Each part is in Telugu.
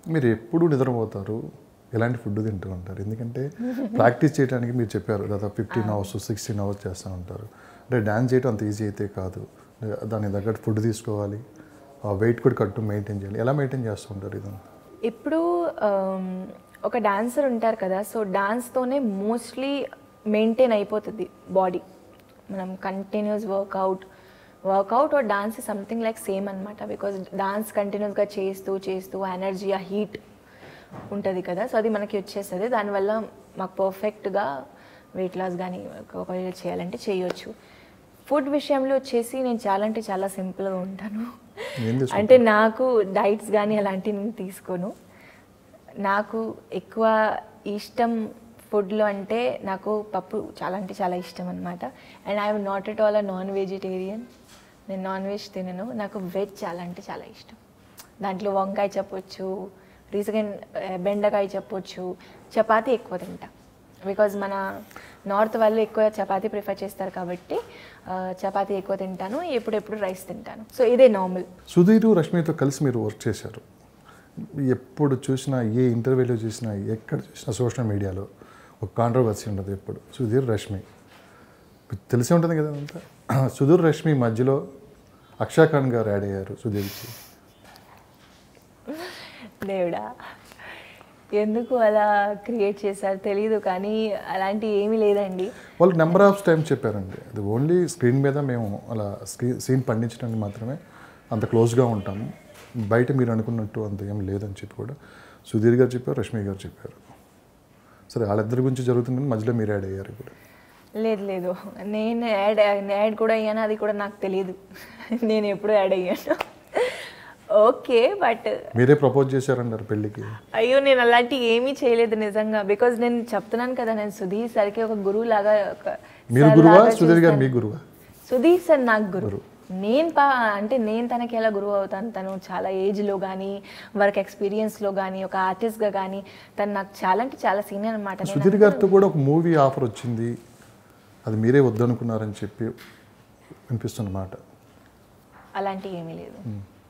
మీరు ఎప్పుడు నిద్రపోతారు ఎలాంటి ఫుడ్ తింటూ ఉంటారు ఎందుకంటే ప్రాక్టీస్ చేయడానికి మీరు చెప్పారు దాదాపు ఫిఫ్టీన్ అవర్స్ సిక్స్టీన్ అవర్స్ చేస్తూ ఉంటారు అంటే డ్యాన్స్ చేయడం అంత ఈజీ అయితే కాదు దానికి తగ్గట్టు ఫుడ్ తీసుకోవాలి ఆ వెయిట్ కూడా కట్టు మెయింటైన్ చేయాలి ఎలా మెయింటైన్ చేస్తూ ఉంటారు ఇదంతా ఇప్పుడు ఆమ్, ఒక డాన్సర్ ఉంటారు కదా సో డాన్స్తోనే మోస్ట్లీ మెయింటైన్ అయిపోతుంది బాడీ మనం continuous workout workout or dance something like same అనమాట బికాజ్ డాన్స్ కంటిన్యూస్గా చేస్తూ చేస్తూ ఎనర్జీ ఆ హీట్ ఉంటుంది కదా సో అది మనకి వచ్చేస్తుంది దానివల్ల మాకు పర్ఫెక్ట్గా వెయిట్ లాస్ కానీ ఒకవేళ చేయాలంటే చేయొచ్చు ఫుడ్ విషయంలో వచ్చేసి నేను చాలా అంటే చాలా సింపుల్గా ఉంటాను ఏం తీసుకుంటారు? అంటే నాకు డైట్స్ కానీ అలాంటివి నేను తీసుకోను నాకు ఎక్కువ ఇష్టం ఫుడ్లో అంటే నాకు పప్పు చాలా అంటే చాలా ఇష్టం అనమాట and I'm not at all a non vegetarian నేను నాన్ వెజ్ తినను నాకు వెజ్ చాలా అంటే చాలా ఇష్టం దాంట్లో వంకాయ చెప్పొచ్చు రీసెంట్ బెండకాయ చెప్పొచ్చు చపాతీ ఎక్కువ తింటా బికాజ్ మన నార్త్ వాళ్ళు ఎక్కువ చపాతీ ప్రిఫర్ చేస్తారు కాబట్టి ఆ, చపాతీ ఎక్కువ తింటాను ఎప్పుడెప్పుడు రైస్ తింటాను సో ఇదే నార్మల్ సుధీర్ రష్మితో కలిసి మీరు వర్క్ చేశారు ఎప్పుడు చూసినా ఏ ఇంటర్వ్యూలో చూసినా ఎక్కడ చూసినా సోషల్ మీడియాలో ఒక కాంట్రవర్సీ ఉండదు ఎప్పుడు సుధీర్ రష్మి మీకు తెలిసే ఉంటుంది కదా అంతా సుధీర్ రష్మి మధ్యలో అక్షా ఖాన్ గారు యాడ్ అయ్యారు సుధీర్కి దేవుడా ఎందుకు అలా క్రియేట్ చేశారు తెలీదు కానీ అలాంటి ఏమీ లేదండి వాళ్ళు నెంబర్ ఆఫ్ టైమ్స్ చెప్పారండి అది ఓన్లీ స్క్రీన్ మీద మేము అలా స్క్రీన్ సీన్ పండించడానికి మాత్రమే అంత క్లోజ్గా ఉంటాము బయట మీరు అనుకున్నట్టు అంత ఏం లేదని చెప్పి కూడా సుధీర్ గారు చెప్పారు రష్మి గారు చెప్పారు సరే వాళ్ళిద్దరి గురించి జరుగుతుందని మధ్యలో మీరు యాడ్ అయ్యారు ఇప్పుడు లేదు లేదు నేను యాడ్ యాడ్ కూడా అయ్యాను అది కూడా నాకు తెలియదు నేను ఎప్పుడు యాడ్ అయ్యాను ఓకే బట్ మీరే ప్రపోజ్ చేశారన్నారు పెళ్ళికి అయ్యో నేను అలాంటి ఏమీ చేయలేదు నిజంగా బికాజ్ నేను చెప్తున్నాను కదా నేను సుధీర్ సరికి ఒక గురువు లాగా ఒక మీరు sir గురువా లాగా సుధీర్ గారు చూస్తాను. మీ గురువా సుధీర్ సార్ నాకు గురువు నేను పా అంటే నేను తనకి ఎలా గురువు అవుతాను తను చాలా ఏజ్లో కానీ వర్క్ ఎక్స్పీరియన్స్లో కానీ ఒక ఆర్టిస్ట్గా కానీ తను నాకు చాలా అంటే చాలా సీనియర్ అనమాట సుధీర్ గారితో కూడా ఒక మూవీ ఆఫర్ వచ్చింది అది మీరే వద్దనుకున్నారని చెప్పి వినిపిస్తున్నమాట అలాంటివి ఏమీ లేదు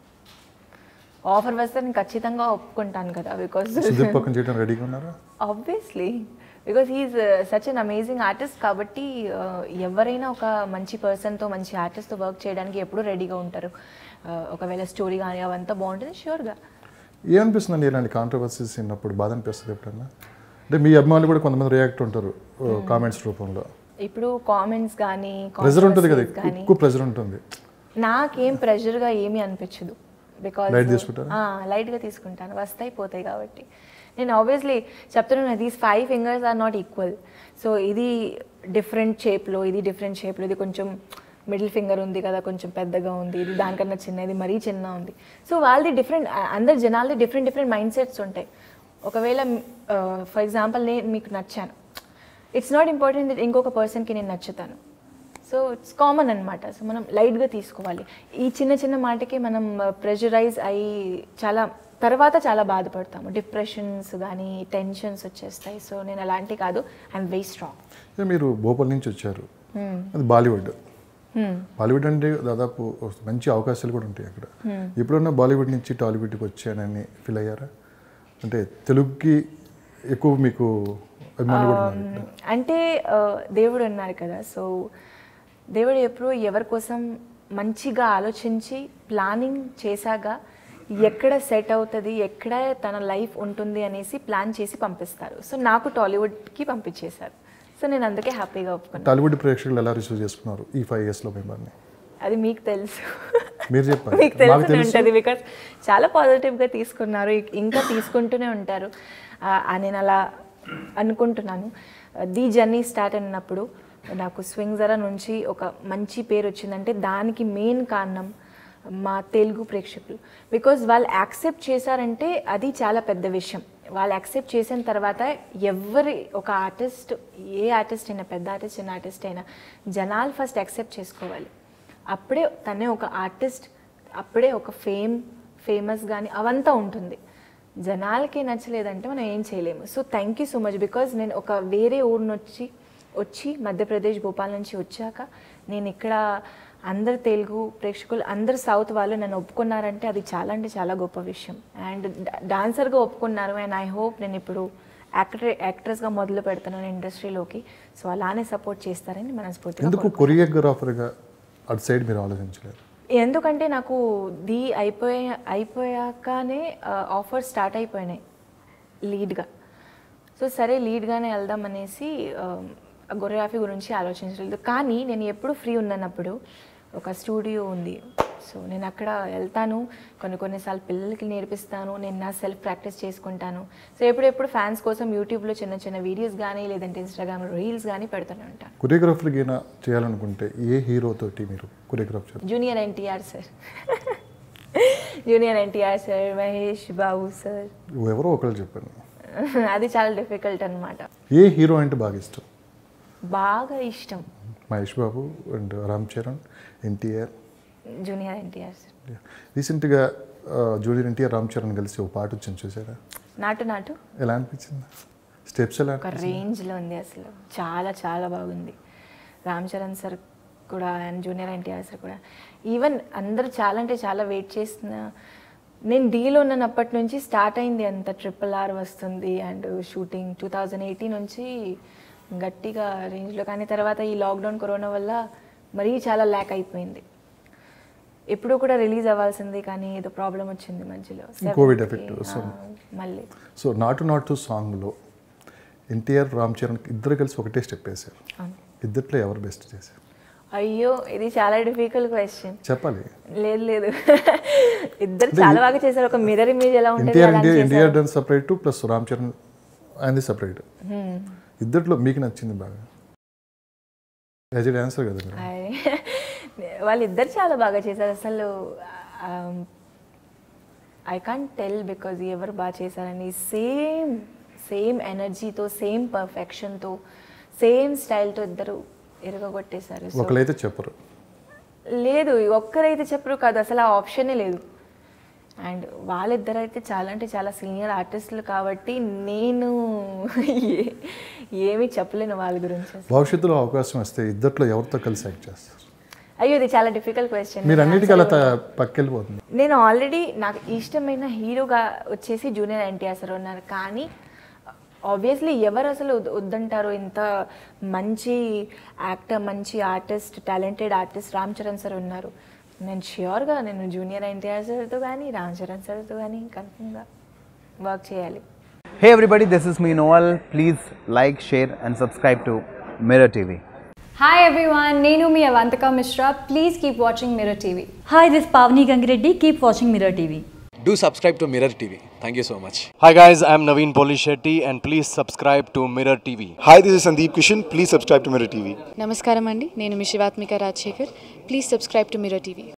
ఆఫర్ వస్తే నేను ఖచ్చితంగా ఒప్పుకుంటాను కదా బికాజ్ సుధీర్ పక్కన చేయడం రెడీగా ఉన్నారా obviously because he is such an amazing artist కాబట్టి uh, ఎవరైనా ఒక మంచి పర్సన్తో మంచి ఆర్టిస్ట్తో వర్క్ చేయడానికి ఎప్పుడూ రెడీగా ఉంటారు Uh, ఒకవేళ స్టోరీ కానీ అవంతా బాగుంటుంది షూర్గా ఏమనిపిస్తుందండి ఇలాంటి కాంట్రవర్సీస్ విన్నప్పుడు బాధ అనిపిస్తుంది ఎప్పుడన్నా అంటే మీ అభిమానులు కూడా కొంతమంది రియాక్ట్ ఉంటారు కామెంట్స్ రూపంలో ఇప్పుడు కామెంట్స్ కానీ ప్రెజర్ ఉంటుంది కదా controversies కానీ ఎక్కువ ప్రెజర్ ఉంటుంది నాకేం ప్రెషర్గా ఏమీ అనిపించదు బికాజ్ Light తీసుకుంటారా? లైట్గా తీసుకుంటాను వస్తాయి పోతాయి కాబట్టి నేను ఆబ్వియస్లీ చెప్తున్నాను these five fingers are not equal so ఇది డిఫరెంట్ షేప్లో ఇది డిఫరెంట్ షేప్లో ఇది కొంచెం మిడిల్ ఫింగర్ ఉంది కదా కొంచెం పెద్దగా ఉంది ఇది దానికన్నా చిన్న ఇది మరీ చిన్న ఉంది సో వాళ్ళది డిఫరెంట్ అందరి జనాలది డిఫరెంట్ డిఫరెంట్ మైండ్ సెట్స్ ఉంటాయి ఒకవేళ ఫర్ ఎగ్జాంపుల్ నేను మీకు నచ్చాను ఇట్స్ నాట్ ఇంపార్టెంట్ దట్ ఇంకొక పర్సన్కి నేను నచ్చుతాను సో ఇట్స్ కామన్ అనమాట సో మనం లైట్గా తీసుకోవాలి ఈ చిన్న చిన్న మాటకి మనం ప్రెషరైజ్ అయ్యి చాలా తర్వాత చాలా బాధపడతాము డిప్రెషన్స్ కానీ టెన్షన్స్ వచ్చేస్తాయి సో నేను అలాంటి కాదు ఐఎమ్ వెరీ స్ట్రాంగ్ ఇక మీరు భోపాల్ నుంచి వచ్చారు అది బాలీవుడ్ బాలీవుడ్ అంటే దాదాపు మంచి అవకాశాలు కూడా ఉంటాయి అక్కడ ఎప్పుడన్నా బాలీవుడ్ నుంచి టాలీవుడ్కి వచ్చానని ఫీల్ అయ్యారా అంటే తెలుగుకి ఎక్కువ మీకు అభిమానులు కూడా ఉన్నారు ఇక్కడ. అంటే ఆ, దేవుడు ఉన్నారు కదా సో దేవుడు ఎప్పుడు ఎవరి కోసం మంచిగా ఆలోచించి ప్లానింగ్ చేశాక ఎక్కడ సెట్ అవుతుంది ఎక్కడ తన లైఫ్ ఉంటుంది అనేసి ప్లాన్ చేసి పంపిస్తారు సో నాకు టాలీవుడ్కి పంపించేశారు సో నేను అందుకే హ్యాపీగా ఒప్పుకున్నాను టాలీవుడ్ ప్రేక్షకులు ఎలా రిసీవ్ చేసుకున్నారు ఈ ఫైవ్ ఇయర్స్లో మిమ్మల్ని అది మీకు తెలుసు మీరు చెప్పండి మీకు మాకు తెలుసు తెలుసు ఉంటుంది బికాస్ చాలా పాజిటివ్గా తీసుకున్నారు ఇ- ఇంకా తీసుకుంటూనే ఉంటారు ఆ, ఆ, నేను అలా అనుకుంటున్నాను ది జర్నీ స్టార్ట్ అయినప్పుడు నాకు స్వింగ్ జరా నుంచి ఒక మంచి పేరు వచ్చిందంటే దానికి మెయిన్ కారణం మా తెలుగు ప్రేక్షకులు బికాజ్ వాళ్ళు యాక్సెప్ట్ చేశారంటే అది చాలా పెద్ద విషయం వాళ్ళు యాక్సెప్ట్ చేసిన తర్వాత ఎవరి ఒక ఆర్టిస్ట్ ఏ ఆర్టిస్ట్ అయినా పెద్ద ఆర్టిస్ట్ చిన్న ఆర్టిస్ట్ అయినా జనాలు ఫస్ట్ యాక్సెప్ట్ చేసుకోవాలి అప్పుడే తనే ఒక ఆర్టిస్ట్ అప్పుడే ఒక ఫేమ్ ఫేమస్ కానీ అవంతా ఉంటుంది జనాలకి నచ్చలేదంటే మనం ఏం చేయలేము so thank you so much because నేను ఒక వేరే ఊరు నుంచి వచ్చి మధ్యప్రదేశ్ భోపాల్ నుంచి వచ్చాక నేను ఇక్కడ అందరు తెలుగు ప్రేక్షకులు అందరు సౌత్ వాళ్ళు నన్ను ఒప్పుకున్నారంటే అది చాలా అంటే చాలా గొప్ప విషయం అండ్ డాన్సర్గా ఒప్పుకున్నారు అండ్ ఐ హోప్ నేను ఇప్పుడు యాక్టర్ యాక్ట్రెస్గా మొదలు పెడుతున్నాను ఇండస్ట్రీలోకి సో అలానే సపోర్ట్ చేస్తారని మనస్ఫూర్తిగా ఎందుకు కొరియోగ్రాఫర్గా అటు సైడ్ మీరు ఆలోచించలేదు ఎందుకంటే నాకు ది అయిపోయే అయిపోయాకనే ఆఫర్ స్టార్ట్ అయిపోయినాయి లీడ్గా సో సరే లీడ్గానే వెళ్దాం అనేసి కొరియోగ్రఫీ గురించి ఆలోచించలేదు కానీ నేను ఎప్పుడు ఫ్రీ ఉన్నప్పుడు ఒక స్టూడియో ఉంది సో నేను అక్కడ వెళ్తాను కొన్ని కొన్నిసార్లు పిల్లలకి నేర్పిస్తాను నేను నా సెల్ఫ్ ప్రాక్టీస్ చేసుకుంటాను సో ఎప్పుడెప్పుడు ఫ్యాన్స్ కోసం యూట్యూబ్లో చిన్న చిన్న వీడియోస్ కానీ లేదంటే ఇన్స్టాగ్రామ్ రీల్స్ కానీ పెడుతూనే ఉంటాను కొరియోగ్రాఫర్కి అయినా చేయాలనుకుంటే ఏ హీరోతోటి మీరు కొరియోగ్రాఫ్ చేస్తారు junior NTR sir junior NTR sir Mahesh Babu sir ఎవరో ఒకరు చెప్పాను అది చాలా డిఫికల్ట్ అనమాట ఏ హీరో అంటే బాగా ఇష్టం బాగా ఇష్టం Mahesh Babu and Ram Charan NTR junior NTR sir రీసెంట్గా జూనియర్ ఎన్టీఆర్ రామ్ చరణ్ కలిసి ఒక పాట వచ్చింది చూసారా నాటు నాటు ఎలా అనిపించింది స్టెప్స్ ఎలా ఒక రేంజ్లో ఉంది అసలు చాలా చాలా బాగుంది రామ్ చరణ్ సార్ కూడా అండ్ జూనియర్ ఎన్టీఆర్ సార్ కూడా ఈవెన్ అందరూ చాలా అంటే చాలా వెయిట్ చేస్తున్న నేను డీలో ఉన్నప్పటి నుంచి స్టార్ట్ అయింది అంత ట్రిపుల్ ఆర్ వస్తుంది and shooting two thousand eighteen నుంచి గట్టిగా రేంజ్లో కానీ తర్వాత ఈ లాక్డౌన్ కరోనా వల్ల మరీ చాలా ల్యాక్ అయిపోయింది ఎప్పుడు కూడా రిలీజ్ అవ్వాల్సింది కానీ ఏదో ప్రాబ్లం వచ్చింది మధ్యలో COVID 7th కి, effect వస్తుంది. ఆ, మళ్ళీ సో నాటు నాటు సాంగ్లో ఎన్టీఆర్ రామ్ చరణ్ ఇద్దరు కలిసి ఒకటే స్టెప్ వేశారు అవును. ఇద్దరిలో ఎవరు బెస్ట్ చేశారు అయ్యో ఇది చాలా డిఫికల్ట్ క్వశ్చన్ చెప్పాలి లేదు లేదు ఇద్దరు చాలా బాగా చేశారు ఒక మిర్రర్ ఇమేజ్ ఎలా ఉంటుంది ఎన్టీఆర్ అలా ఇండియా చేశారు. NTR done separate plus Ram Charan ఆయనది సపరేట్ ఇద్దరిలో మీకు నచ్చింది బాగా యాజ్ ఎ డాన్సర్ కదా మీరు ఆయ్. వాళ్ళిద్దరు చాలా బాగా చేశారు అసలు ఐ కాంట్ టెల్ బికాజ్ ఎవరు బాగా చేశారని సేమ్ సేమ్ ఎనర్జీతో సేమ్ పర్ఫెక్షన్తో సేమ్ స్టైల్తో ఇద్దరు ఎరగొట్టేశారు So, ఒకరైతే చెప్పరు లేదు ఒక్కరైతే చెప్పరు కాదు అసలు ఆ ఆప్షనే లేదు అండ్ వాళ్ళిద్దరు అయితే చాలా అంటే చాలా సీనియర్ ఆర్టిస్టులు కాబట్టి నేను ఏ- ఏమీ చెప్పలేను వాళ్ళ గురించి అసలు. భవిష్యత్తులో అవకాశం వస్తే ఇద్దరిలో ఎవరితో కలిసి యాక్ట్ చేస్తారు అయ్యో ఇది చాలా డిఫికల్ట్ క్వశ్చన్ మీరు అన్నిటికీ అలా త- పక్కెళ్ళిపోతుంది నేను ఆల్రెడీ నాకు ఇష్టమైన హీరోగా వచ్చేసి జూనియర్ ఎన్టీఆర్ సార్ ఉన్నారు కానీ ఆబ్వియస్లీ ఎవరు అసలు వద్- వద్దంటారు ఇంత మంచి యాక్టర్ మంచి artist talented artist Ram Charan sir ఉన్నారు నేను ష్యూర్గా నేను జూనియర్ ఎన్టీఆర్ సార్తో కానీ రామ్ చరణ్ సార్తో కానీ కన్ఫర్మ్గా వర్క్ చేయాలి Hey everybody, this is me Noel. Please like, share, and subscribe to Mirror TV. Hi everyone, Nenu mi Avantika Mishra. Please keep watching Mirror TV. Hi, this is Pavni Gangireddy. Keep watching Mirror TV. Do subscribe to Mirror TV. Thank you so much. Hi guys, I'm Naveen Polishetty and please subscribe to Mirror TV. Hi, this is Sandeep Kishan. Please subscribe to Mirror TV. నమస్కారం అండి నేను మీ Shivathmika Rajasekhar please subscribe to Mirror TV